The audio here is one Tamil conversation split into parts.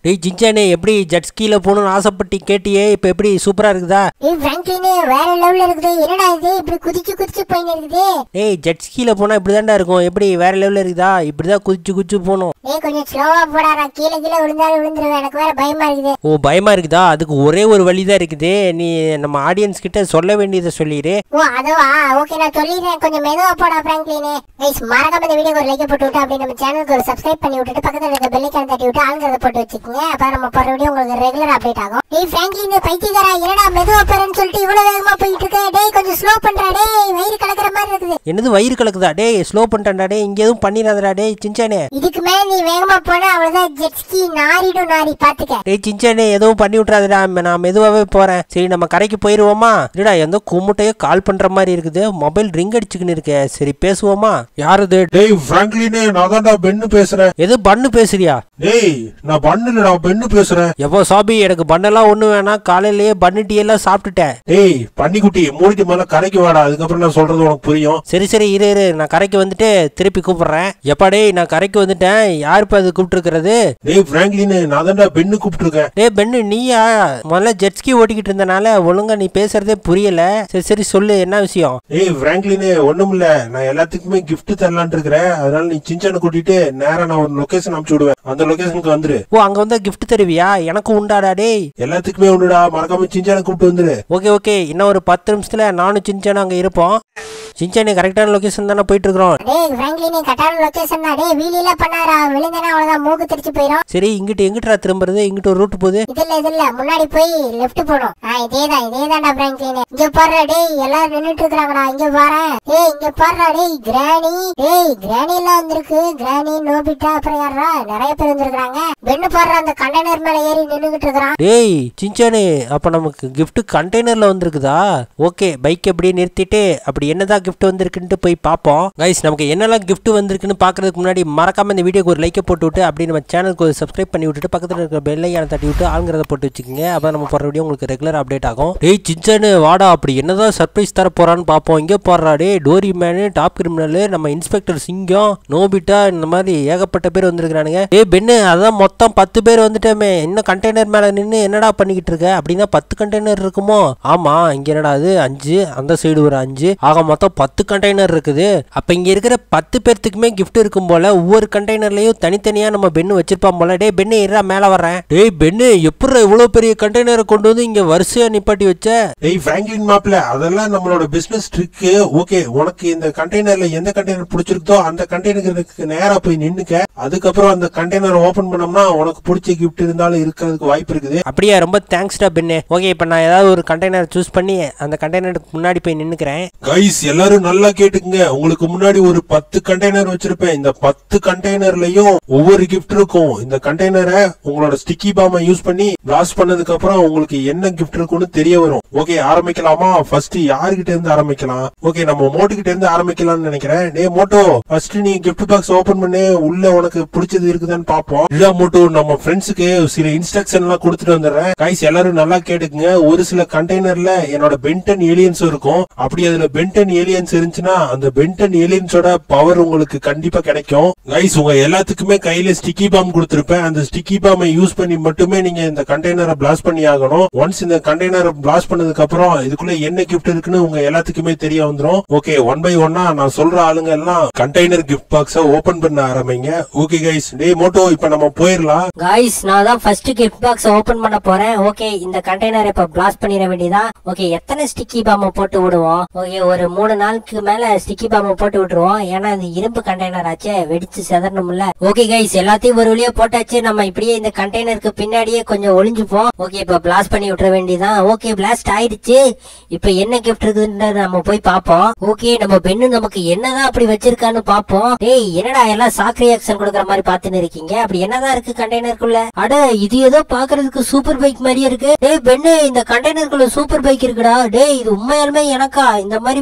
டேய் ஜிஞ்சானே எப்படி ஜெட் ஸ்கீல போகணும்னு ஆசைப்பட்டு கேட்டியே இப்போ எப்படி சூப்பரா இருக்குதா ஏய் பிராங்க்லினே வேற லெவல்ல இருக்குது என்னடா இது இப்படி குதிச்சு குதிச்சு போயின்னு இருக்குது டேய் ஜெட் ஸ்கீல போனா இப்படி இருக்கும் எப்படி வேற லெவல்ல இருக்குதா இப்படிதான் குதிச்சு குதிச்சு போகணும் ஏய் கொஞ்சம் ஸ்லோவா போடாடா கீழே கீழே விழுந்தாலும் விழுந்துருவேன் எனக்கு வேற பயமா இருக்குது ஓ பயமா இருக்குதா அதுக்கு ஒரே ஒரு வழி தான் இருக்குது நீ நம்ம ஆடியன்ஸ் கிட்ட சொல்ல வேண்டியதை சொல்லிடு ஓ அதுவா ஓகே நான் சொல்லிடுறேன் கொஞ்சம் மெதுவா போடா பிராங்க்லினே கைஸ் மறக்காம இந்த வீடியோக்கு ஒரு லைக் போட்டு விட்டு அப்படியே நம்ம சேனலுக்கு ஒரு சப்ஸ்கிரைப் பண்ணி விட்டுட்டு பக்கத்துல இருக்க பெல் ஐக்கான் தட்டி விட்டு ஆளுங்கிறத போட்டு வச்சுக்கோங்க அப்ப நம்ம போற வீடியோ உங்களுக்கு ரெகுலர் அப்டேட் ஆகும் டேய் பிராங்க்லின் இந்த பைத்தியக்காரா என்னடா மெதுவா போறேன்னு சொல்லிட்டு இவ்வளவு வேகமா போயிட்டு இருக்க டேய் கொஞ்சம் ஸ்லோ பண்றா டேய் வயிறு கலக்குற மாதிரி இருக்குது என்னது வயிறு கலக்குதா டேய் ஸ்லோ பண்ணிட்டேன்டா டேய் இங்க எதுவும் பண்ணிடாதடா டேய் சிஞ்சானே இதுக்கு மேல நீ வேகமா போனா அவ்வளவுதான் ஜெட்ஸ்கி நாரிடும் நாரி பாத்துக்க டேய் சிஞ்சானே எதுவும் பண்ணி விட்றாதடா நான் மெதுவாகவே போறேன் சரி நம்ம கரைக்கு போயிருவோமா இல்லடா எந்த கும்முட்டையோ கால் பண்ற மாதிரி இருக்குது மொபைல் ரிங் அடிச்சுக்கின்னு இருக்கே சரி பேசுவோமா யாருது டேய் பிராங்க்லினே நான் தான்டா பென்னு பேசுறேன் எது பண்ணு பேசுறியா டேய் நான் பண்ணு இல்லடா பென்னு பேசுறேன் எப்போ சாபி எனக்கு பண்ணெல்லாம் ஒன்றும் வேணாம் காலையிலேயே பண்ணு டீ எல்லாம் சாப்பிட்டுட்டேன் டேய் பன்னிக்குட்டி மூடிட்டு மேல கரைக்கு வாடா அதுக்கப்புறம் நான் சொல்றது உனக்கு புரியும் சரி சரி இரு இரு நான் கரைக்கு வந்துட்டு திருப்பி கூப்பிடுறேன் எப்பா டேய் நான் கரைக்கு வந்துட்டேன் யார் இப்போ அது கூப்பிட்டுருக்கிறது டேய் பிராங்க்லினே நான் தான்டா பென்னு கூப்பிட்டுருக்கேன் டேய் பெண்ணு நீயா முதல்ல ஜெட்ஸ்கி ஓட்டிக்கிட்டு இருந்தனால ஒழுங்கா நீ பேசுறதே புரியல சரி சரி சொல்லு என்ன விஷயம் டேய் பிராங்க்லினே ஒண்ணுமில்ல நான் எல்லாத்துக்குமே gift தரலான்னு இருக்கிறேன் அதனால நீ சின்சான கூட்டிட்டு நேரா நான் ஒரு லொகேஷன் அனுப்பிச்சு விடுவேன் அந்த லொகேஷனுக்கு வந்துரு ஓ அங்க வந்தா gift தருவியா எனக்கு உண்டாடா டேய் எல்லாத்துக்குமே ஒண்ணுடா மறக்காம சின்சான கூப்பிட்டு வந்துரு ஓகே ஓகே இன்னும் ஒரு பத்து நிமிஷத்துல நானும் சின்சானும் அங்க இருப்போம் சின்சானு கரெக்டான லொகேஷன் தானே போயிட்டு இருக்கிறோம் டேய் பிராங்க்லினே கட்டான லொகேஷன் தான் டேய் வீலில பண்ணாரா விழுந்தனா அவ்வளவுதான் மூக்கு தெரிச்சு போயிடும் சரி இங்கிட்டு எங்கிட்டா திரும்புறது இங்கிட்டு ஒரு ரூட் போகுது இது இல்ல இது இல்ல முன்னாடி போய் லெஃப்ட் போடும் ஆ இதேதான் இதேதான்டா பிராங்க்லின் இங்க பாருடா டேய் எல்லாரும் நின்னுட்டு இருக்காங்கடா இங்க பாரு டேய் இங்க பாருடா டேய் கிராணி டேய் கிராணி எல்லாம் வந்திருக்கு கிராணி நோபிட்டா அப்புறம் யாரா நிறைய பேர் வந்திருக்காங்க பெண்ணு பாருடா அந்த கண்டெய்னர் மேல ஏறி நின்னுகிட்டு இருக்கிறான் டேய் சின்சானு அப்ப நமக்கு gift கண்டெய்னர்ல வந்திருக்குதா ஓகே பைக் அப்படியே நிறுத்திட்டு அப்படி என்னதான் gift வந்திருக்குன்ட்டு போய் பார்ப்போம் கைஸ் நமக்கு என்னெல்லாம் gift வந்திருக்குன்னு பார்க்கறதுக்கு முன்னாடி மறக்காம இந்த வீடியோக்கு ஒரு லைக்கை போட்டு விட்டு அப்படி நம்ம சேனலுக்கு ஒரு சப்ஸ்கிரைப் பண்ணி விட்டுட்டு பக்கத்துல இருக்கிற பெல் ஐக்கான தட்டி விட்டு ஆளுங்கிறத போட்டு வச்சுக்கோங்க அப்போ நம்ம போடுற வீடியோ உங்களுக்கு ரெகுலர் அப்டேட் ஆகும் டேய் சின்சானு வாடா அப்படி என்னதான் சர்ப்ரைஸ் தர போறான்னு பார்ப்போம் இங்கே போடுறா டே டோரி மேனு டாப் கிரிமினல் நம்ம இன்ஸ்பெக்டர் சிங்கம் நோபிட்டா இந்த மாதிரி ஏகப்பட்ட பேர் வந்திருக்கிறானுங்க ஏய் பென்னு அதான் மொத்தம் பத்து பேர் வந்துட்டோமே இன்னும் கண்டெய்னர் மேல நின்று என்னடா பண்ணிக்கிட்டு இருக்க அப்படின்னா பத்து கண்டெய்னர் இருக்குமோ ஆமா இங்க என்னடா அது அஞ்சு அந்த சைடு ஒரு அஞ்சு ஆக மொத்தம் பத்து கண்டெய்னர் இருக்குது அப்ப இங்க இருக்கிற பத்து பேர்த்துக்குமே gift இருக்கும் போல ஒவ்வொரு கண்டெய்னர்லயும் தனித்தனியா நம்ம பென்னு வச்சிருப்பான் போல டேய் பென்னு இருடா மேல வர்றேன் டேய் பென்னு எப்படி இவ்வளவு பெரிய கண்டெய்னரை கொண்டு வந்து இங்க வரிசையா நிப்பாட்டி வச்ச டேய் பிராங்க்லின் மாப்ள அதெல்லாம் நம்மளோட பிசினஸ் ட்ரிக் ஓகே உனக்கு இந்த கண்டெய்னர்ல எந்த கண்டெய்னர் பிடிச்சிருக்கோ அந்த கண்டெய்னருக்கு நேரா போய் நின்னுக்க அதுக்கப்புறம் அந்த கண்டெய்னர் ஓபன் பண்ணோம்னா உனக்கு பிடிச்ச கிஃப்ட் இருந்தாலும் இருக்கிறதுக்கு வாய்ப்பு இருக்குது அப்படியா ரொம்ப தேங்க்ஸ்டா பென்னு ஓகே இப்போ நான் ஏதாவது ஒரு கண்டெய்னர் சூஸ் பண்ணி அந்த கண்டெய்னருக்கு முன்னாடி போய் நின்னுக்கிறேன் கைஸ் எல்லாரும் நல்லா கேட்டுக்குங்க உங்களுக்கு முன்னாடி ஒரு பத்து கண்டெய்னர் வச்சிருப்பேன் இந்த பத்து கண்டெய்னர்லயும் ஒவ்வொரு கிஃப்ட் இருக்கும் இந்த கண்டெய்னரை உங்களோட ஸ்டிக்கி பாமை யூஸ் பண்ணி பிளாஸ்ட் பண்ணதுக்கு அப்புறம் உங்களுக்கு என்ன கிஃப்ட் இருக்கும்னு தெரிய வரும் ஓகே ஆரம்பிக்கலாமா ஃபர்ஸ்ட் யாருகிட்ட இருந்து ஆரம்பிக்கலாம் ஓகே நம்ம மோட்டு கிட்ட இருந்து ஆரம்பிக்கலாம்னு நினைக்கிறேன் டே மோட்டோ ஃபர்ஸ்ட் நீ கிஃப்ட் பாக்ஸ் ஓபன் பண்ணி உள்ள உனக்கு பிடிச்சது இருக்குதான்னு பாப்போம் இல்ல மோட்டோ நம்ம ஃப்ரெண்ட்ஸுக்கு சில இன்ஸ்ட்ரக்ஷன் எல்லாம் கொடுத்துட்டு வந்துடுறேன் கைஸ் எல்லாரும் நல்லா கேட்டுக்குங்க ஒரு சில கண்டெய்னர்ல என்னோட பென்டன் ஏலியன்ஸ் இருக்கும் அப்படி அதுல பென்டன் ஏலியன்ஸ் இருந்துச்சுன்னா அந்த பென்டன் ஏலியன்ஸோட பவர் உங்களுக்கு கண்டிப்பா கிடைக்கும் கைஸ் உங்க எல்லாத்துக்குமே கையில ஸ்டிக்கி பாம் கொடுத்திருப்பேன் அந்த ஸ்டிக்கி பாமை யூஸ் பண்ணி மட்டுமே நீங்க இந்த கண்டெய்னரை பிளாஸ்ட் பண்ணி ஆகணும் ஒன்ஸ் இந்த கண்டெய்னரை பிளாஸ்ட் பண்ணதுக்கு அப்புறம் இதுக்குள்ள என்ன கிஃப்ட் இருக்குன்னு உங்க எல்லாத்துக்குமே தெரிய வந்துரும் ஓகே ஒன் பை ஒன்னா நான் சொல்ற ஆளுங்க எல்லாம் கண்டெய்னர் கிஃப்ட் பாக்ஸ ஓபன் பண்ண ஆரம்பிங்க ஓகே கைஸ் டேய் மோட்டோ இப்ப நம்ம போயிடலாம் காய்ஸ் நான் தான் ஃபர்ஸ்ட் கிஃப்ட் பாக்ஸ் ஓபன் பண்ண போறேன் ஓகே இந்த கண்டெய்னர் இப்ப பிளாஸ்ட் பண்ணிட வேண்டியதா ஓகே எத்தனை ஸ்டிக்கி பாம்பை போட்டு விடுவோம் ஓகே ஒரு மூணு நாளுக்கு மேல ஸ்டிக்கி பாம்பை போட்டு விட்டுருவோம் ஏன்னா இது இரும்பு கண்டெய்னர் ஆச்சே வெடிச்சு செதறணும்ல ஓகே கைஸ் எல்லாத்தையும் ஒரு வழியா போட்டாச்சு நம்ம இப்படியே இந்த கண்டெய்னருக்கு பின்னாடியே கொஞ்சம் ஒளிஞ்சுப்போம் ஓகே இப்ப பிளாஸ்ட் பண்ணி விட்டுற வேண்டியதான் ஓகே பிளாஸ்ட் ஆயிடுச்சு இப்ப என்ன கிஃப்ட் இருக்குன்னு நம்ம போய் பாப்போம் ஓகே நம்ம பெண்ணு நமக்கு என்னதான் அப்படி வச்சிருக்கான்னு பாப்போம் டேய் என்னடா எல்லாம் சாக் ரியாக்ஷன் கொடுக்குற மாதிரி பாத்துன்னு இருக்கீங்க அப்படி என்னதான் இருக்கு கண்டெய்னருக்குள்ள அட இது ஏதோ பாக்குறதுக்கு சூப்பர் பைக் மாதிரியே இருக்கு டேய் பெண்ணு இந்த கண்டெய்னருக்குள்ள சூப்பர் பைக் இருக்குடா டேய் இது உண்மையாலுமே எனக்கா இந்த மாதிரி பைக்கை நான் இது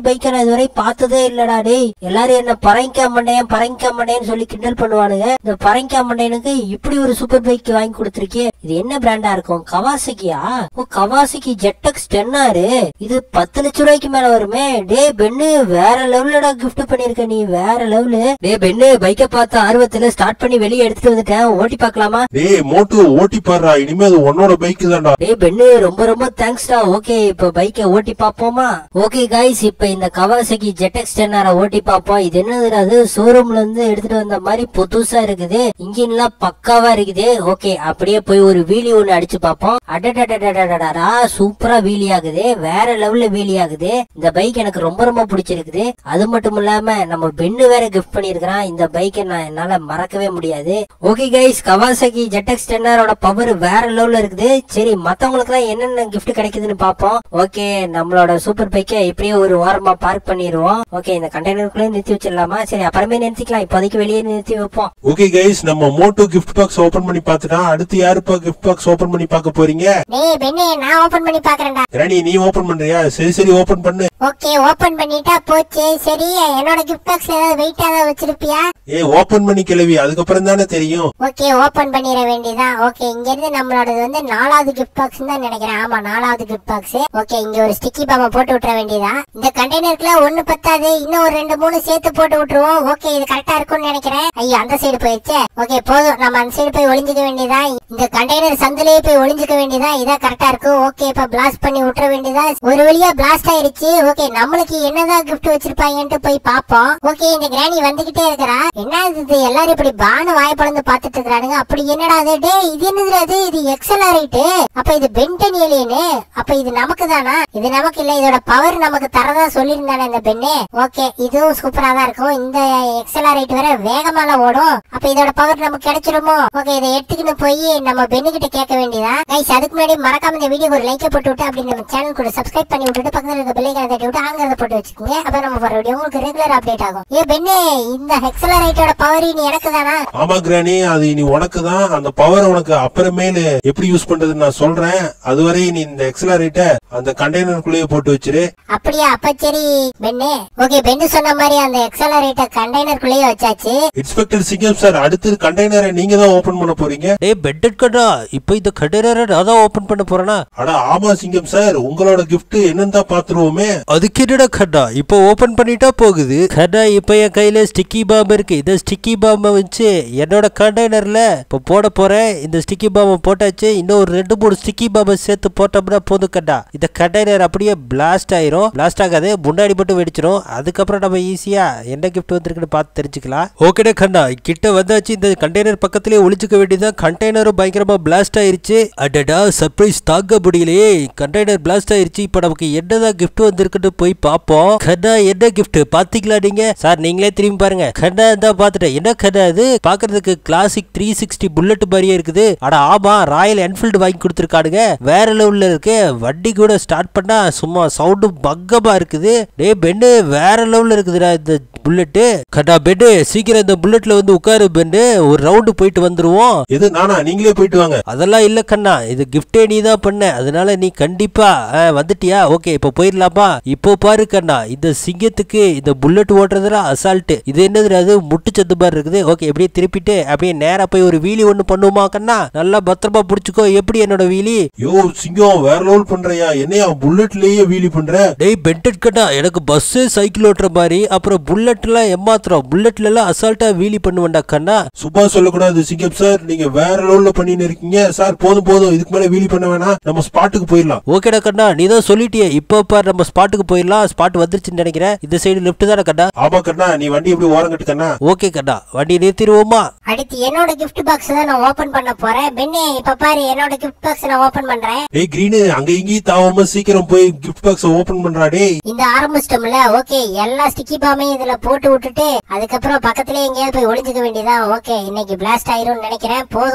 இதுவரை பார்த்ததே இல்லடா டேய் எல்லாரும் என்ன பரங்கிக்கா மண்டையன் பரங்கிக்கா மண்டையன்னு சொல்லி கிண்டல் பண்ணுவானுங்க இந்த பரங்கிக்கா மண்டையனுக்கு இப்படி ஒரு சூப்பர் பைக் வாங்கி கொடுத்துருக்கே இது என்ன பிராண்டா இருக்கும் கவாசிக்கியா ஓ கவாசிக்கு ஜெட்டக்ஸ் டென்னாரு இது பத்து லட்ச ரூபாய்க்கு மேல வருமே டே பென்னு வேற லெவல்லடா gift பண்ணிருக்க நீ வேற லெவலு டே பென்னு பைக்கை பார்த்த ஆர்வத்துல ஸ்டார்ட் பண்ணி வெளியே எடுத்துட்டு வந்துட்டேன் ஓட்டி பார்க்கலாமா டேய் மோட்டு ஓட்டி பாடுறா இனிமே அது உன்னோட பைக் தான்டா டேய் பென்னு ரொம்ப ரொம்ப தேங்க்ஸ்டா ஓகே இப்ப பைக்கை ஓட்டி பாப்போமா ஓகே கைஸ் இப்ப இந்த கவாசகி ஜெட்டெக்ஸ் டென்னார ஓட்டி பாப்போம் இது என்னது அது ஷோரூம்ல இருந்து எடுத்துட்டு வந்த மாதிரி புதுசா இருக்குது இன்ஜின் எல்லாம் பக்காவா இருக்குது ஓகே அப்படியே போய் ஒரு வீலி ஒண்ணு அடிச்சு பாப்போம் அடடடடடடடா சூப்பரா வீலி ஆகுது வேற லெவல்ல வீலி ஆகுது இந்த பைக் எனக்கு ரொம்ப ரொம்ப பிடிச்சிருக்குது அது மட்டும் இல்லாம நம்ம பென்னு வேற கிஃப்ட் பண்ணிருக்கிறான் இந்த பைக்கை நான் என்னால மறக்கவே முடியாது ஓகே கைஸ் கவாசகி ஜெட்டெக்ஸ் டென்னரோட பவர் வேற லெவல்ல இருக்குது சரி மத்தவங்களுக்கு எல்லாம் என்னென்ன gift கிடைக்குதுன்னு பாப்போம் ஓகே நம்மளோட சூப்பர் பைக்கை இப்படியே ஒரு ஓரமா பார்க் பண்ணிடுவோம் ஓகே இந்த கண்டெய்னருக்குள்ளே நிறுத்தி வச்சிடலாமா சரி அப்புறமே நிறுத்திக்கலாம் இப்போதைக்கு வெளியே நிறுத்தி வைப்போம் ஓகே கைஸ் நம்ம மோட்டோ கிஃப்ட் பாக்ஸ் ஓபன் பண்ணி பார்த்துட்டா அடுத்து யாருப்பா கிஃப்ட் பாக்ஸ் ஓபன் பண்ணி பார்க்க போறீங்க டேய் பெண்ணே நான் ஓபன் பண்ணி பாக்குறேன்டா ராணி நீ ஓபன் பண்றியா சரி சரி ஓபன் பண்ணு ஓகே ஓபன் பண்ணிட்டா போச்சு சரி என்னோட கிஃப்ட் பாக்ஸ்ல ஏதாவது வெயிட் ஏதாவது வச்சிருப்பியா ஏ ஓபன் பண்ணி கிளவி அதுக்கப்புறம் தானே தெரியும் ஓகே ஓபன் பண்ணிட வேண்டியதான் ஓகே இங்க இருந்து நம்மளோடது வந்து நாலாவது கிஃப்ட் பாக்ஸ் தான் நினைக்கிறேன் ஆமா நாலாவது கிஃப்ட் பாக்ஸ் ஓகே இங்க ஒரு ஸ்டிக்கி பாம போட்டு விட்டுற வேண்டியதான் இந்த கண்டெய்னருக்குள்ள ஒண்ணு பத்தாது இன்னும் ஒரு ரெண்டு மூணு சேர்த்து போட்டு விட்டுருவோம் ஓகே இது கரெக்டா இருக்கும்னு நினைக்கிறேன் ஐயோ அந்த சைடு போயிடுச்சு ஓகே போதும் நம்ம அந்த சைடு போய் ஒளிஞ்சுக்க வேண்டியதா இந்த கண்டெய்னர் சந்திலேயே போய் ஒளிஞ்சுக்க வேண்டியதா இதான் கரெக்டா இருக்கும் ஓகே இப்ப பிளாஸ்ட் பண்ணி விட்டுற வேண்டியதா ஒரு வழியா பிளாஸ்ட் ஆயிருச்சு ஓகே நம்மளுக்கு என்னதான் கிஃப்ட் வச்சிருப்பாங்கன்ட்டு போய் பாப்போம் ஓகே இந்த கிராணி வந்துகிட்டே இருக்கிறா என்ன இது எல்லாரும் இப்படி பானு வாய பழந்து பாத்துட்டு இருக்கானுங்க அப்படி என்னடா அது டேய் இது என்னது அது இது எக்ஸலரேட் அப்ப இது பென்டன் ஏலியனு அப்ப இது நமக்கு தானா இது நமக்கு இல்ல இதோட பவர் நமக்கு தரதா சொல்லியிருந்தானே இந்த பெண்ணு ஓகே இதுவும் சூப்பரா தான் இருக்கும் இந்த எக்ஸலரேட் வேற வேகமால ஓடும் அப்ப இதோட பவர் நமக்கு கிடைச்சிருமோ ஓகே இதை எடுத்துக்கிட்டு போய் நம்ம பெண்ணு கிட்ட கேட்க வேண்டியதா கைஸ் அதுக்கு முன்னாடி மறக்காம இந்த வீடியோ ஒரு லைக் போட்டு விட்டு அப்படி நம்ம சேனல் கூட சப்ஸ்கிரைப் பண்ணி விட்டுட்டு பக்கத்துல இருக்க பெல்லைக்கான தட்டி விட்டு ஆங்கிறத போட்டு வச்சுக்கோங்க அப்ப நம்ம போற வீடியோ உங்களுக்கு ரெகுலர் அப்டேட் ஆகும் ஏ பெண்ணு இந்த எக்ஸலரேட்டோட பவர் நீ எனக்கு தானா ஆமா கிராணி அது இனி உனக்கு தான் அந்த பவர் உனக்கு அப்புறமேலு எப்படி யூஸ் பண்றதுன்னு நான் சொல்றேன் அதுவரை நீ இந்த எக்ஸலரேட்ட அந்த கண்டெய்னருக்குள்ளேயே போட்டு வச்சிரு அப்படியா அப்ப சரி பெண்ணு ஓகே பெண்ணு சொன்ன மாதிரி அந்த எக்ஸலரேட்டர் கண்டெய்னருக்குள்ளேயே வச்சாச்சு இன்ஸ்பெக்டர் சிங்கம் சார் அடுத்து கண்டெய்னரை நீங்க தான் ஓபன் பண்ண போறீங்க டேய் பெட்டட் கடா இப்போ இந்த கண்டெய்னரை நான் தான் ஓபன் பண்ண போறேனா அட ஆமா சிங்கம் சார் உங்களோட gift என்னன்னு தான் பாத்துருவோமே அதுக்கு என்னடா கண்ணா இப்போ ஓபன் பண்ணிட்டா போகுது கண்ணா இப்போ என் கையில ஸ்டிக்கி பாம் இருக்கு இந்த ஸ்டிக்கி பாம்பை வச்சு என்னோட கண்டெய்னர்ல இப்போ போட போறேன் இந்த ஸ்டிக்கி பாம்பை போட்டாச்சு இன்னும் ஒரு ரெண்டு மூணு ஸ்டிக்கி பாம்பை சேர்த்து போட்டோம்னா போதும் கண்ணா இந்த கண்டெய்னர் அப்படியே பிளாஸ்ட் ஆயிரும் பிளாஸ்ட் ஆகாது முன்னாடி மட்டும் வெடிச்சிரும் அதுக்கப்புறம் நம்ம ஈஸியா என்ன கிஃப்ட் வந்திருக்குன்னு பார்த்து தெரிஞ்சுக்கலாம் ஓகேடா கண்ணா கிட்ட வந்தாச்சு இந்த கண்டெய்னர் பக்கத்துலயே ஒளிச்சுக்க வேண்டியதான் கண்டெய்னரும் பயங்கரமா பிளாஸ்ட் ஆயிருச்சு அடடா சர்ப்ரைஸ் தாங்க முடியலையே கண்டெய்னர் பிளாஸ்ட் ஆயிருச்சு இப்போ நமக்கு என்னதான் கிஃப்ட் வந்திருக்குன்னு போய் பார்ப்போம் கண்ணா என்ன கிஃப்ட் பாத்தீங்களா நீங்க சார் நீங்களே திரும்பி பாருங்க கண்ணா தான் பார்த்துட்டேன் என்ன கண்ணா இது பாக்குறதுக்கு கிளாசிக் த்ரீ சிக்ஸ்டி புல்லட் மாதிரியே இருக்குது அட ஆமா ராயல் என்ஃபீல்டு வாங்கி கொடுத்துருக்கானுங்க வேற லெவல்ல இருக்கு வண்டி கூட ஸ்டார்ட் பண்ணா சும்மா சவுண்டு பங்கமா இருக்குது டே பென்னு வேற லெவல்ல இருக்குதுடா இந்த புல்லட்டு கண்ணா பென்னு சீக்கிரம் இந்த புல்லட்ல வந்து உட்காரு பென்னு ஒரு ரவுண்டு போயிட்டு வந்துருவோம் எது நானா நீங்களே போயிட்டு வாங்க அதெல்லாம் இல்ல கண்ணா இது கிஃப்டே நீ தான் பண்ண அதனால நீ கண்டிப்பா ஆ, வந்துட்டியா ஓகே இப்போ போயிடலாமா இப்போ பாரு கண்ணா இந்த சிங்கத்துக்கு இந்த புல்லட் ஓட்டுறதுல அசால்ட் இது என்னது அது முட்டு சத்து மாதிரி இருக்குது ஓகே எப்படியே திருப்பிட்டு அப்படியே நேரா போய் ஒரு வீலி ஒண்ணு பண்ணுமா கண்ணா நல்லா பத்திரமா புடிச்சுக்கோ எப்படி என்னோட வீலி யோ சிங்கம் வேற லெவல் பண்றியா என்னையா புல்லட்லயே வீலி பண்ற டேய் பென்டட் கண்ணா எனக்கு பஸ்ஸு சைக்கிள் ஓட்டுற மாதிரி அப்புறம் புல்லட்லாம் ஏமாத்திரம் புல்லட்ல எல்லாம் அசால்ட்டா வீலி பண்ணுவேன்டா கண்ணா சும்மா சொல்லக்கூடாது சிங்கம் சார் நீங்க வேற லெவல்ல பண்ணின்னு இருக்கீங்க சார் போதும் போதும் இதுக்கு மேல வீலி பண்ண வேணாம் நம்ம ஸ்பாட்டுக்கு போயிடலாம் ஓகேடா கண்ணா நீ தான் சொல்லிட்டியே இப்போ பாரு நம்ம ஸ்பாட்டுக்கு போயிடலாம் ஸ்பாட் வந்துருச்சுன்னு நினைக்கிறேன் இந்த சைடு லெஃப்ட் தானே கண்ணா ஆமா கண்ணா நீ வண்டி எப்படி ஓரம் கட்டு கண்ணா ஓகே கண்ணா வண்டி நிறுத்திடுவோமா அடுத்து என்னோட கிஃப்ட் பாக்ஸ் தான் நான் ஓபன் பண்ண போறேன் பெண்ணே இப்ப பாரு என்னோட கிஃப்ட் பாக்ஸ் நான் ஓபன் பண்றேன் ஏய் கிரீனு அங்க இங்கேயும் தாவாம சீக்கிரம் போய் கிஃப்ட் பாக்ஸ் ஓபன் பண்றா டேய் இந்த ஆரம்பிச்சிட்டோம்ல ஓகே எல்லா ஸ்டிக்கி பாமையும் இதுல போட்டு விட்டுட்டு அதுக்கப்புறம் பக்கத்துல எங்கேயாவது போய் ஒளிஞ்சுக்க வேண்டியதா ஓகே இன்னைக்கு பிளாஸ்ட் ஆயிரும்னு நினைக்கிறேன் போதும் இதுக்கு மேல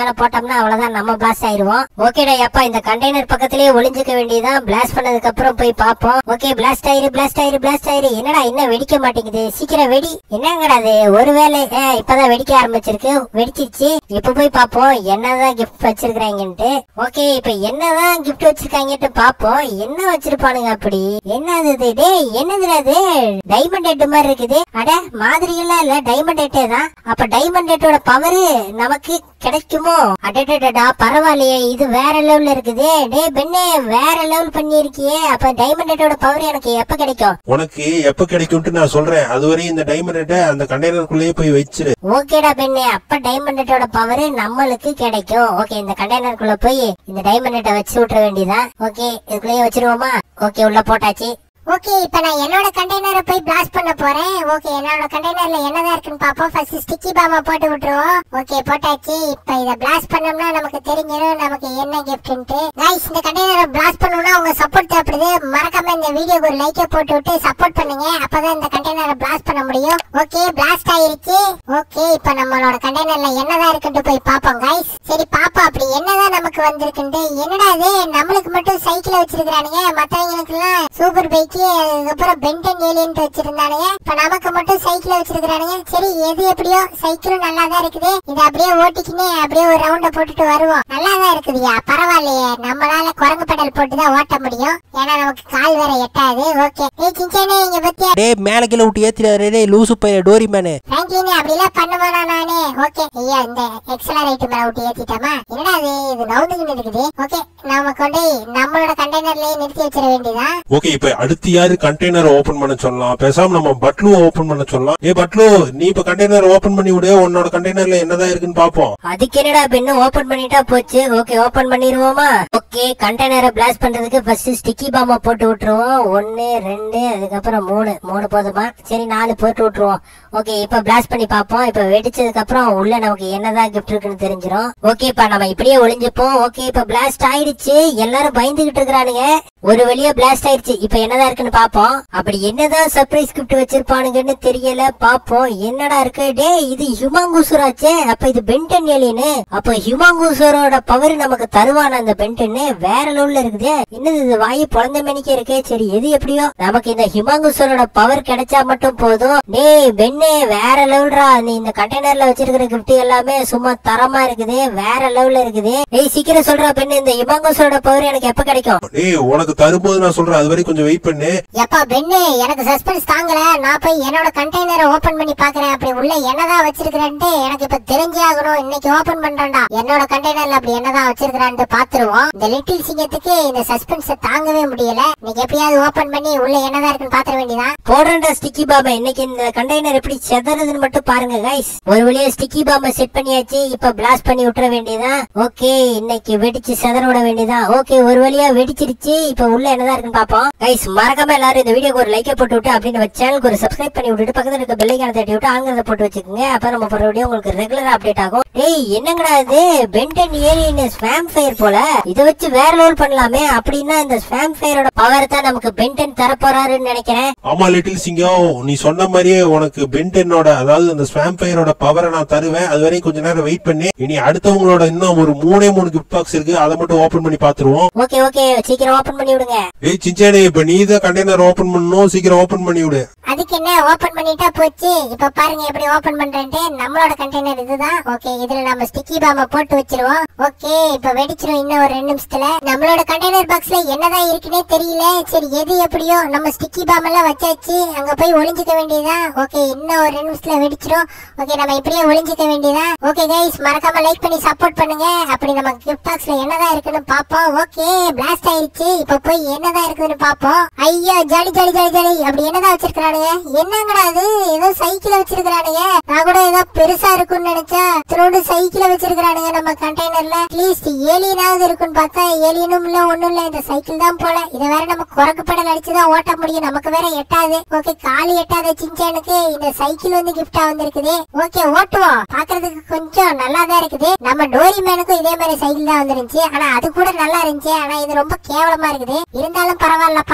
மேல போட்டோம்னா அவ்வளவுதான் நம்ம பிளாஸ்ட் ஆயிருவோம் ஓகேடா அப்பா இந்த கண்டெய்னர் பக்கத்திலேயே ஒளிஞ்சுக்க வேண்டியதான் பிளாஸ்ட் பண்ணதுக்கு அப்புறம் போய் பாப்போம் ஓகே பிளாஸ்ட் ஆயிரு பிளாஸ்ட் ஆயிரு பிளாஸ்ட் ஆயிரு என்னடா இன்னும் வெடிக்க மாட்டேங்குது சீக்கிரம் வெடி என்னங்கடா அது ஒருவேளை ஏ, இப்பதான் வெடிக்க ஆரம்பிச்சிருக்கு வெடிச்சிருச்சு இப்ப போய் பாப்போம் என்னதான் கிஃப்ட் வச்சிருக்காங்கன்ட்டு ஓகே இப்ப என்னதான் கிஃப்ட் வச்சிருக்காங்கன்ட்டு பாப்போம் என்ன வச்சிருப்பானுங்க அப்படி என்னது இது டேய் என்னதுடா இது டைமண்ட் ஹெட் மாதிரி இருக்குது அட மாதிரி எல்லாம் இல்ல டைமண்ட் ஹெட்டே தான் அப்ப டைமண்ட் ஹெட்டோட பவர் நமக்கு கிடைக்குமோ அடடடடா பரவாயில்லையே இது வேற லெவல்ல இருக்குது டேய் பெண்ணே வேற லெவல் பண்ணிருக்கியே அப்ப டைமண்ட் ஹெட்டோட பவர் எனக்கு எப்ப கிடைக்கும் உனக்கு எப்ப கிடைக்கும்ட்டு நான் சொல்றேன் அதுவரையும் இந்த டைமண்ட் அந்த கண்டெய்னருக்குள்ளேயே போய் வச்சிரு ஓகேடா பெண்ணே அப்ப டைமண்ட் நெட்டோட பவர் நம்மளுக்கு கிடைக்கும் ஓகே இந்த கண்டெய்னருக்குள்ள போய் இந்த டைமண்ட் நெட்டை வச்சு விட்டுற வேண்டியதான் ஓகே இதுக்குள்ளேயே வச்சிருவோமா ஓகே உள்ள போட்டாச்சு ஓகே இப்ப நான் என்னோட கண்டெய்னரை போய் பிளாஸ்ட் பண்ண போறேன் ஓகே என்னோட கண்டெய்னர்ல என்னதான் இருக்குன்னு பாப்போம் ஃபர்ஸ்ட் ஸ்டிக்கி பாமா போட்டு விட்டுருவோம் ஓகே போட்டாச்சு இப்ப இத பிளாஸ்ட் பண்ணோம்னா நமக்கு தெரிஞ்சிடும் நமக்கு என்ன கிஃப்ட்ன்ட்டு கைஸ் இந்த கண்டெய்னரை பிளாஸ்ட் பண்ணணும்னா உங்க சப்போர்ட் தேவைப்படுது மறக்காம இந்த வீடியோக்கு ஒரு லைக்கை போட்டு விட்டு சப்போர்ட் பண்ணுங்க அப்பதான் இந்த கண்டெய்னரை பிளாஸ்ட் பண்ண முடியும் ஓகே பிளாஸ்ட் ஆயிருச்சு ஓகே இப்ப நம்மளோட கண்டெய்னர்ல என்னதான் இருக்குன்ட்டு போய் பாப்போம் கைஸ் சரி பாப்போம் அப்படி என்னதான் நமக்கு வந்திருக்குன்ட்டு என்னடா இது நம்மளுக்கு மட்டும் சைக்கிள் வச்சிருக்கானுங்க மத்தவங்களுக்கு எல்லாம் சூப்பர் பைக் அதுக்கப்புறம் பென்டன் ஏலியன் வச்சிருந்தானுங்க இப்ப நமக்கு மட்டும் சைக்கிள் வச்சிருக்கானுங்க சரி எது எப்படியோ சைக்கிளும் நல்லா தான் இருக்குது இதை அப்படியே ஓட்டிக்கினே அப்படியே ஒரு ரவுண்ட போட்டுட்டு வருவோம் நல்லா தான் இருக்குதுயா பரவாயில்லையே நம்மளால குரங்கு பெடல் போட்டு தான் ஓட்ட முடியும் ஏன்னா நமக்கு கால் வேற எட்டாது ஓகே ஏய் சின்சானே இங்க பத்தியா டேய் மேல கீழே விட்டு ஏத்திடாரு டேய் லூசு பையன் டோரி மேனு பிராங்க்லின் அப்படிலாம் பண்ணுவானா நானே ஓகே ஐயா இந்த எக்ஸலரேட் மேல விட்டு ஏத்திட்டோமா என்னடா இது இது நவுந்துகிட்டு இருக்குது ஓகே நாம கொண்டு போய் நம்மளோட கண்டெய்னர்லயே நிறுத்தி வச்சிட வேண்டியதான் ஓகே இப்ப அடுத்து யாரு கண்டெய்னர் ஓபன் பண்ண சொல்லலாம் பேசாம நம்ம பட்லுவை ஓபன் பண்ண சொல்லலாம் ஏ பட்லு நீ இப்ப கண்டெய்னர் ஓபன் பண்ணி விடு உன்னோட கண்டெய்னர்ல என்னதான் இருக்குன்னு பாப்போம் அதுக்கு என்னடா பெண்ணு ஓபன் பண்ணிட்டா போச்சு ஓகே ஓபன் பண்ணிடுவோமா ஓகே கண்டெய்னரை பிளாஸ்ட் பண்றதுக்கு ஃபர்ஸ்ட் ஸ்டிக்கி பாம்ப போட்டு விட்டுருவோம் ஒன்னு ரெண்டு அதுக்கப்புறம் மூணு மூணு போதுமா சரி நாலு போட்டு விட்டுருவோம் ஓகே இப்ப பிளாஸ்ட் பண்ணி பார்ப்போம் இப்ப வெடிச்சதுக்கு அப்புறம் உள்ள நமக்கு என்னதான் கிஃப்ட் இருக்குன்னு தெரிஞ்சிரும் ஓகேப்பா நம்ம இப்படியே ஒளிஞ்சுப்போம் ஓகே இப்ப பிளாஸ்ட் ஆயிடுச்சு எல்லாரும் பயந்துகிட்டு இருக்கிறானுங்க ஒரு வழியா பிளாஸ்ட் ஆயிடுச்சு இப்ப என்னதான் இருக்குன்னு பாப்போம் அப்படி என்னதான் சர்ப்ரைஸ் கிஃப்ட் வச்சிருப்பானுங்கன்னு தெரியல பாப்போம் என்னடா இருக்கு டேய் இது ஹியூமாங்கூசராச்சே அப்ப இது பென்டன் ஏலியனு அப்ப ஹியூமாங்கூசரோட பவர் நமக்கு தருவான அந்த பென்டன்னு வேற லெவல்ல இருக்குதே என்னது இது வாயு பொழந்த மணிக்கே இருக்கே சரி எது எப்படியோ நமக்கு இந்த ஹியூமாங்கூசரோட பவர் கிடைச்சா மட்டும் போதும் டேய் பெண்ணே வேற லெவல்ரா நீ இந்த கண்டெய்னர்ல வச்சிருக்கிற கிஃப்ட் எல்லாமே சும்மா தரமா இருக்குது வேற லெவல்ல இருக்குது டேய் சீக்கிரம் சொல்றா பெண்ணு இந்த ஹியூமாங்கூசரோட பவர் எனக்கு எப்ப கிடைக்கும் ஏய் உனக்கு தரும்போது நான் சொல்றேன் அது வரைக்கும் கொஞ்சம் வெயிட் பண்ணு எப்பா பெண்ணு எனக்கு சஸ்பென்ஸ் தாங்கல நான் போய் என்னோட கண்டெய்னரை ஓபன் பண்ணி பாக்குறேன் அப்படி உள்ள என்னதான் வச்சிருக்கிறேன்ட்டு எனக்கு இப்ப தெரிஞ்சே ஆகணும் இன்னைக்கு ஓபன் பண்றேன்டா என்னோட கண்டெய்னர்ல அப்படி என்னதான் வச்சிருக்கிறான்ட்டு பாத்துருவோம் இந்த லிட்டில் சிங்கத்துக்கு இந்த சஸ்பென்ஸ் தாங்கவே முடியல இன்னைக்கு எப்படியாவது ஓபன் பண்ணி உள்ள என்னதான் இருக்குன்னு பாத்திர வேண்டியதான் போடுறா ஸ்டிக்கி பாம்பை இன்னைக்கு இந்த கண்டெய்னர் எப்படி செதறதுன்னு மட்டும் பாருங்க கைஸ் ஒரு வழியா ஸ்டிக்கி பாம்பை செட் பண்ணியாச்சு இப்ப பிளாஸ்ட் பண்ணி விட்டுற வேண்டியதா ஓகே இன்னைக்கு வெடிச்சு செதற விட வேண்டியதா ஓகே ஒரு வழியா வெடிச்சிருச்சு இப்ப உள்ள என்னதான் இருக்குன்னு பாப்போம் கைஸ் மறக்காம எல்லாரும் இந்த வீடியோக்கு ஒரு லைக் போட்டு விட்டு அப்படி நம்ம சேனலுக்கு ஒரு சப்ஸ்கிரைப் பண்ணி விட்டுட்டு பக்கத்துல இருக்க பெல்லைக்கான தட்டி விட்டு ஆங்கிறத போட்டு வச்சுக்கோங்க அப்ப நம்ம போற வீடியோ உங்களுக்கு ரெகுலரா அப்டேட் ஆகும் டேய் என்னங்கடா இது பென்டன் ஏலியன் ஸ்வாம் ஃபயர் போல இதை வச்சு வேற லெவல் பண்ணலாமே அப்படின்னா இந்த ஸ்வாம் ஃபயரோட பவர் தான் நமக்கு பென்டன் தரப்போறாருன்னு நினைக்கிறேன் ஆமா லிட்டில் சிங்கம் நீ சொன்ன மாதிரியே உனக்கு பென்டென்னோட அதாவது அந்த ஸ்வாம்பயரோட பவரை நான் தருவேன் அது வரைக்கும் கொஞ்ச நேரம் வெயிட் பண்ணி இனி அடுத்தவங்களோட இன்னும் ஒரு மூணே மூணு கிஃப்ட் பாக்ஸ் இருக்கு அதை மட்டும் ஓபன் பண்ணி பாத்துருவோம் ஓகே ஓகே சீக்கிரம் ஓபன் பண்ணி விடுங்க ஏய் சிஞ்சானே இப்ப நீ தான் கண்டெய்னர் ஓபன் பண்ணணும் சீக்கிரம் ஓபன் பண்ணி விடு அதுக்கு என்ன ஓபன் பண்ணிட்டா போச்சு இப்ப பாருங்க எப்படி ஓபன் பண்றேன்ட்டு நம்மளோட கண்டெய்னர் இதுதான் ஓகே இதுல நம்ம ஸ்டிக்கி பாம்ப போட்டு வச்சிருவோம் ஓகே இப்ப வெடிச்சிரும் இன்னும் ஒரு ரெண்டு நிமிஷத்துல நம்மளோட கண்டெய்னர் பாக்ஸ்ல என்னதான் இருக்குன்னே தெரியல சரி எது எப்படியோ நம்ம ஸ்டிக்கி பாம் எல்லாம் வச்சாச்சு அங்க போய் ஒளிஞ்சுக்க வேண்டியதுதான் ஓகே இன்னும் ஒரு ரெண்டு நிமிஷத்துல வெடிச்சிரும் ஓகே நம்ம இப்படியே ஒளிஞ்சுக்க வேண்டியதுதான் ஓகே கைஸ் மறக்காம லைக் பண்ணி சப்போர்ட் பண்ணுங்க அப்படி நம்ம கிஃப்ட் பாக்ஸ்ல என்னதான் இருக்குன்னு பாப்போம் ஓகே பிளாஸ்ட் ஆயிருச்சு இப்ப போய் என்னதான் இருக்குன்னு பாப்போம் ஐயோ ஜாலி ஜாலி ஜாலி ஜாலி அப்படி என்னதான் வச்சிருக்கானுங்க என்னங்கடா அது ஏதோ சைக்கிள் வச்சிருக்கானுங்க நான் கூட ஏதோ பெருசா இருக்கும்னு நினைச்சா திரும்ப சைக்கிள் வச்சிருக்கானுங்க நம்ம கண்டெய்னர்ல அட்லீஸ்ட் ஏலியனாவது இருக்குன்னு பார்த்தா ஏலியனும் இல்ல ஒண்ணும் இல்ல இந்த சைக்கிள் தான் போல இதை வேற நம்ம குரக்கு படல் அடிச்சுதான் ஓட்ட முடியும் நமக்கு வேற எட்டாது ஓகே காலி எட்டாத சின்சானுக்கு இந்த சைக்கிள் வந்து கிஃப்டா வந்திருக்குது ஓகே ஓட்டுவோம் பாக்குறதுக்கு கொஞ்சம் நல்லா தான் இருக்குது நம்ம டோரி மேனுக்கும் இதே மாதிரி சைக்கிள் தான் வந்துருந்துச்சு ஆனா அது கூட நல்லா இருந்துச்சு ஆனா இது ரொம்ப கேவலமா இருக்குது இருந்தாலும் பரவாயில்லப்பா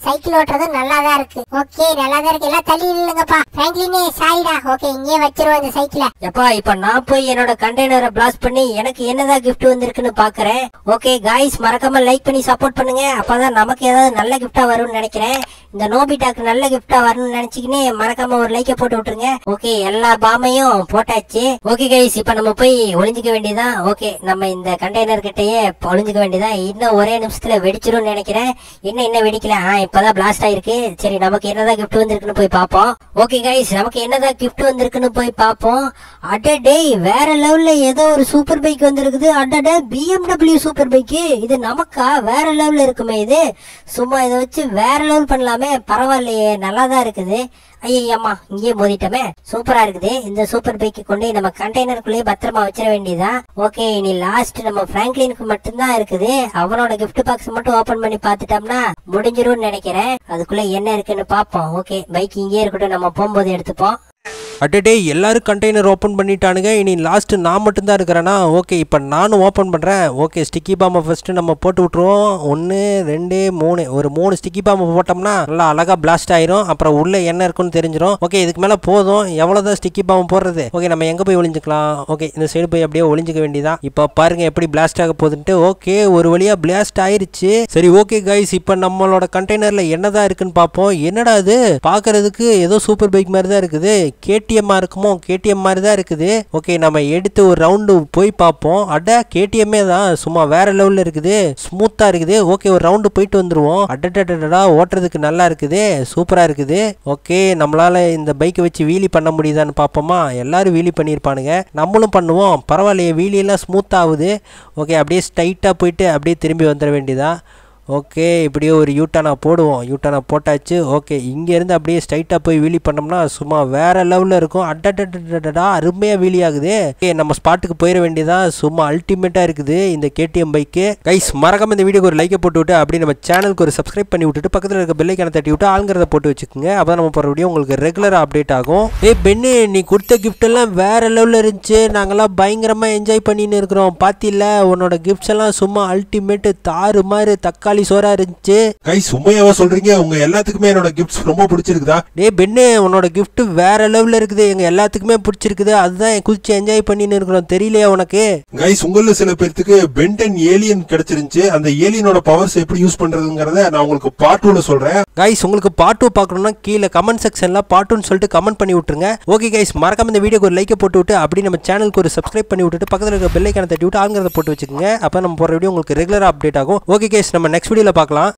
சைக்கிள் ஓட்டுறது நல்லா தான் இருக்கு ஓகே நல்லா தான் இருக்கு எல்லாம் தள்ளி இல்லைங்கப்பா பிராங்க்லினே சாரிடா ஓகே இங்கேயே வச்சிருவோம் இந்த சைக்கிளை எப்பா இப்ப நான் போய் என்னோட கண்டெய்னரை பிளாஸ்ட் பண்ணி எனக்கு என்னதான் gift வந்திருக்குன்னு பாக்குறேன் ஓகே காய்ஸ் மறக்காம லைக் பண்ணி சப்போர்ட் பண்ணுங்க அப்பதான் நமக்கு ஏதாவது நல்ல கிஃப்டா வரும்னு நினைக்கிறேன் இந்த நோபிட்டாக்கு நல்ல கிஃப்டா வரும்னு நினைச்சுக்கின்னு மறக்காம ஒரு லைக்க போட்டு விட்டுருங்க ஓகே எல்லா பாமையும் போட்டாச்சு ஓகே கைஸ் இப்ப நம்ம போய் ஒளிஞ்சுக்க வேண்டியதான் ஓகே நம்ம இந்த கண்டெய்னர் கிட்டயே ஒளிஞ்சுக்க வேண்டியதான் இன்னும் ஒரே நிமிஷத்துல வெடிச்சிரும்னு நினைக்கிறேன் இன்னும் என்ன வெடிக்கல ஆ இப்பதான் பிளாஸ்ட் ஆயிருக்கு சரி நமக்கு என்னதான் கிஃப்ட் வந்திருக்குன்னு போய் பார்ப்போம் ஓகே கைஸ் நமக்கு என்னதான் கிஃப்ட் வந்திருக்குன்னு போய் பார்ப்போம் அடடே வேற லெவல்ல ஏதோ ஒரு சூப்பர் பைக் வந்திருக்குது அடடே BMW சூப்பர் பைக் இது நமக்கா வேற லெவல்ல இருக்குமே இது சும்மா இதை வச்சு வேற லெவல் பண்ணலாமே பரவாயில்லையே நல்லா தான் இருக்குது ஐயம்மா இங்கேயே மோதிட்டோமே சூப்பரா இருக்குது இந்த சூப்பர் பைக்கு கொண்டு நம்ம கண்டெய்னருக்குள்ளேயே பத்திரமா வச்சிட வேண்டியதான் ஓகே இனி லாஸ்ட் நம்ம பிராங்க்லினுக்கு மட்டும்தான் இருக்குது அவனோட gift பாக்ஸ் மட்டும் ஓபன் பண்ணி பார்த்துட்டோம்னா முடிஞ்சிரும்னு நினைக்கிறேன் அதுக்குள்ள என்ன இருக்குன்னு பார்ப்போம் ஓகே பைக் இங்கேயே இருக்கட்டும் நம்ம போகும்போது எடுத்துப்போம் அட்டடே எல்லாரும் கண்டெய்னர் ஓப்பன் பண்ணிட்டானுங்க இனி லாஸ்ட் நான் மட்டும்தான் இருக்கிறேன்னா ஓகே இப்போ நானும் ஓப்பன் பண்ணுறேன் ஓகே ஸ்டிக்கி பாம்பை ஃபர்ஸ்ட் நம்ம போட்டு விட்ருவோம் ஒன்று ரெண்டு மூணு ஒரு மூணு ஸ்டிக்கி பாம்பை போட்டோம்னா நல்லா அழகாக பிளாஸ்ட் ஆயிரும் அப்புறம் உள்ள என்ன இருக்குன்னு தெரிஞ்சிடும் ஓகே இதுக்கு மேலே போதும் எவ்வளோதான் ஸ்டிக்கி பாம்பு போடுறது ஓகே நம்ம எங்கே போய் ஒளிஞ்சுக்கலாம் ஓகே இந்த சைடு போய் அப்படியே ஒளிஞ்சுக்க வேண்டியதான் இப்போ பாருங்க எப்படி பிளாஸ்ட் ஆக போகுதுன்ட்டு ஓகே ஒரு வழியாக பிளாஸ்ட் ஆயிருச்சு சரி ஓகே கைஸ் இப்போ நம்மளோட கண்டெய்னரில் என்னதான் இருக்குன்னு பார்ப்போம் என்னடா இது பார்க்கறதுக்கு ஏதோ சூப்பர் பைக் மாதிரி தான் இருக்குது கேடிஎம்மா இருக்குமோ கேடிஎம் மாதிரி தான் இருக்குது ஓகே நம்ம எடுத்து ஒரு ரவுண்டு போய் பார்ப்போம் அட கேடிஎம்மே தான் சும்மா வேற லெவலில் இருக்குது ஸ்மூத்தாக இருக்குது ஓகே ஒரு ரவுண்டு போயிட்டு வந்துருவோம் அடடடடா ஓட்டுறதுக்கு நல்லா இருக்குது சூப்பராக இருக்குது ஓகே நம்மளால இந்த பைக்கை வச்சு வீலி பண்ண முடியுதான்னு பார்ப்போமா எல்லாரும் வீலி பண்ணியிருப்பானுங்க நம்மளும் பண்ணுவோம் பரவாயில்லையே வீலியெல்லாம் ஸ்மூத் ஆகுது ஓகே அப்படியே ஸ்ட்ரைட்டாக போயிட்டு அப்படியே திரும்பி வந்துட வேண்டியதா ஓகே இப்படியே ஒரு யூட்டானா போடுவோம் யூட்டானா போட்டாச்சு ஓகே இங்கேருந்து அப்படியே ஸ்ட்ரைட்டாக போய் வீலி பண்ணோம்னா சும்மா வேற லெவலில் இருக்கும் அட்டடடடடா அருமையாக வீலி ஆகுது ஓகே நம்ம ஸ்பாட்டுக்கு போயிட வேண்டியதான் சும்மா அல்டிமேட்டாக இருக்குது இந்த கேடிஎம் பைக்கு கைஸ் மறக்காம இந்த வீடியோக்கு ஒரு லைக்கை போட்டு விட்டு அப்படி நம்ம சேனலுக்கு ஒரு சப்ஸ்கிரைப் பண்ணி விட்டுட்டு பக்கத்தில் இருக்க பெல்லைக்கான தட்டி விட்டு ஆளுங்கிறத போட்டு வச்சுக்கோங்க அப்போ நம்ம போகிற வீடியோ உங்களுக்கு ரெகுலராக அப்டேட் ஆகும் ஏ பெண்ணு நீ கொடுத்த gift எல்லாம் வேற லெவலில் இருந்துச்சு நாங்களாம் பயங்கரமாக என்ஜாய் பண்ணின்னு இருக்கிறோம் பார்த்தில உன்னோட கிஃப்ட்ஸ் எல்லாம் சும்மா அல்டிமேட்டு தாறு மாதிரி தக்காளி சோறா இருந்துச்சு கைஸ் உண்மையாவா சொல்றீங்க உங்க எல்லாத்துக்குமே என்னோட கிஃப்ட்ஸ் ரொம்ப பிடிச்சிருக்குதா டேய் பெண்ணு உன்னோட gift வேற லெவலில் இருக்குது எங்கள் எல்லாத்துக்குமே பிடிச்சிருக்குது அதுதான் குதிச்சு என்ஜாய் பண்ணின்னு இருக்கிறோம் தெரியலையா உனக்கு கைஸ் உங்கள சில பேர்த்துக்கு பென்டன் ஏலியன் கிடைச்சிருந்துச்சு அந்த ஏலியனோட பவர்ஸ் எப்படி யூஸ் பண்றதுங்கிறத நான் உங்களுக்கு பார்ட் டூல சொல்றேன் கைஸ் உங்களுக்கு பார்ட் டூ பார்க்கணும்னா கீழே கமெண்ட் செக்ஷனில் பார்ட் டூன்னு சொல்லிட்டு கமெண்ட் பண்ணி விட்டுருங்க ஓகே கைஸ் மறக்காம இந்த வீடியோக்கு ஒரு லைக்கை போட்டு விட்டு அப்படி நம்ம சேனலுக்கு ஒரு சப்ஸ்கிரைப் பண்ணி விட்டுட்டு பக்கத்தில் இருக்க பெல்லைக்கான தட்டி விட்டு ஆளுங்கிறத போட்டு வச்சுக்கோங்க அப்போ நம்ம போகிற வீடியோ உங்களுக்கு ரெகுலராக அப்டேட் ஆகும் ஓகே கைஸ் நம்ம நெக்ஸ்ட் வீடியோவில் பார்க்கலாம்